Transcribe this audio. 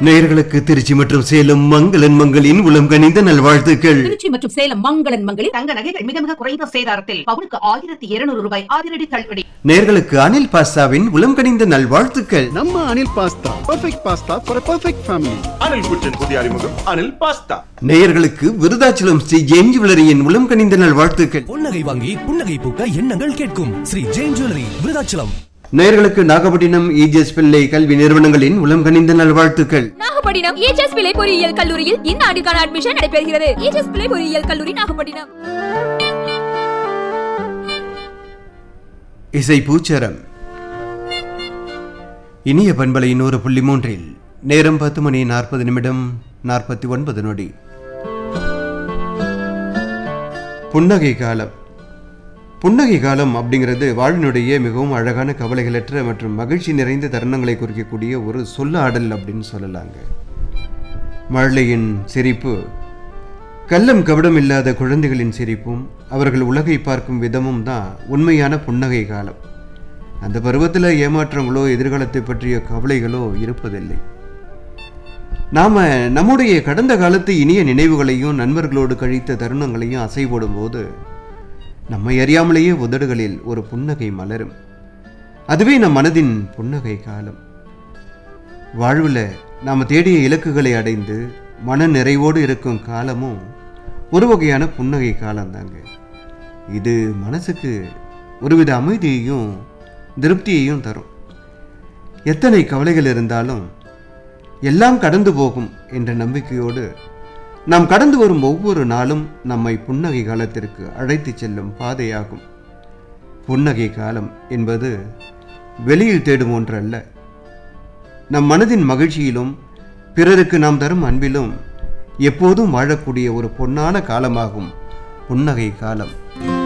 நேயர்களுக்கு திருச்சி மற்றும் சேலம் மங்களன் மங்களின் உளம் கனிந்த நல்வாழ்த்துக்கள் திருச்சி மற்றும் சேலம் மங்களன் மங்களில் தங்க நகைகள் மிக மிக குறைந்த சேதாரத்தில் பவுனுக்கு ஆயிரத்தி இருநூறு ரூபாய் அதிரடி தள்ளுபடி நேயர்களுக்கு அனில் பாஸ்தாவின் உளம் கனிந்த நல்வாழ்த்துக்கள் ನಮ್ಮ Anil pasta perfect pasta for perfect family Anil குச்சின் புதிய அறிமுகம் அனில் பாஸ்தா நேயர்களுக்கு விருதாச்சலம் ஸ்ரீ ஜெயின் ஜுவல்லரியின் உளம் கனிந்த நல்வாழ்த்துக்கள் புன்னகை வாங்கி புன்னகை பூக்க எண்ணங்கள் கேட்கும் ஸ்ரீ ஜெயின் ஜுவல்லரி விருதாச்சலம் நேயர்களுக்கு நாகப்பட்டினம் இஜிஎஸ் பிள்ளை கல்வி நிறுவனங்களின் உளம் கனிந்த நல்வாழ்த்துக்கள் நாகப்பட்டினம் ஏஜஸ் பிள்ளை பொறியியல் கல்லூரியில் இந்த ஆண்டுக்கான அட்மிஷன் நடைபெறுகிறது ஏஜஸ் பிள்ளை பொறியியல் கல்லூரி நாகப்பட்டினம் இசை பூச்சரம் இனிய பண்பலை நூறு புள்ளி மூன்றில் நேரம் பத்து மணி நாற்பது நிமிடம் நாற்பத்தி ஒன்பது நொடி புன்னகை காலம் புன்னகை காலம் அப்படிங்கிறது வாழ்வினுடைய மிகவும் அழகான கவலைகளற்ற மற்றும் மகிழ்ச்சி நிறைந்த தருணங்களை குறிக்கக்கூடிய ஒரு சொல்லாடல் அப்படின்னு சொல்லலாங்க மழலையின் சிரிப்பு கள்ளம் கபடம் இல்லாத குழந்தைகளின் சிரிப்பும் அவர்கள் உலகை பார்க்கும் விதமும் தான் உண்மையான புன்னகை காலம் அந்த பருவத்தில் ஏமாற்றங்களோ எதிர்காலத்தை பற்றிய கவலைகளோ இருப்பதில்லை நாம நம்முடைய கடந்த காலத்து இனிய நினைவுகளையும் நண்பர்களோடு கழித்த தருணங்களையும் அசை போடும்போது நம்மை அறியாமலேயே உதடுகளில் ஒரு புன்னகை மலரும் அதுவே நம் மனதின் புன்னகை காலம் வாழ்வில் நாம் தேடிய இலக்குகளை அடைந்து மன நிறைவோடு இருக்கும் காலமும் ஒரு வகையான புன்னகை காலம்தாங்க இது மனசுக்கு ஒருவித அமைதியையும் திருப்தியையும் தரும் எத்தனை கவலைகள் இருந்தாலும் எல்லாம் கடந்து போகும் என்ற நம்பிக்கையோடு நாம் கடந்து வரும் ஒவ்வொரு நாளும் நம்மை புன்னகை காலத்திற்கு அழைத்துச் செல்லும் பாதையாகும் புன்னகை காலம் என்பது வெளியில் தேடும் ஒன்றல்ல நம் மனதின் மகிழ்ச்சியிலும் பிறருக்கு நாம் தரும் அன்பிலும் எப்போதும் வாழக்கூடிய ஒரு பொன்னான காலமாகும் புன்னகை காலம்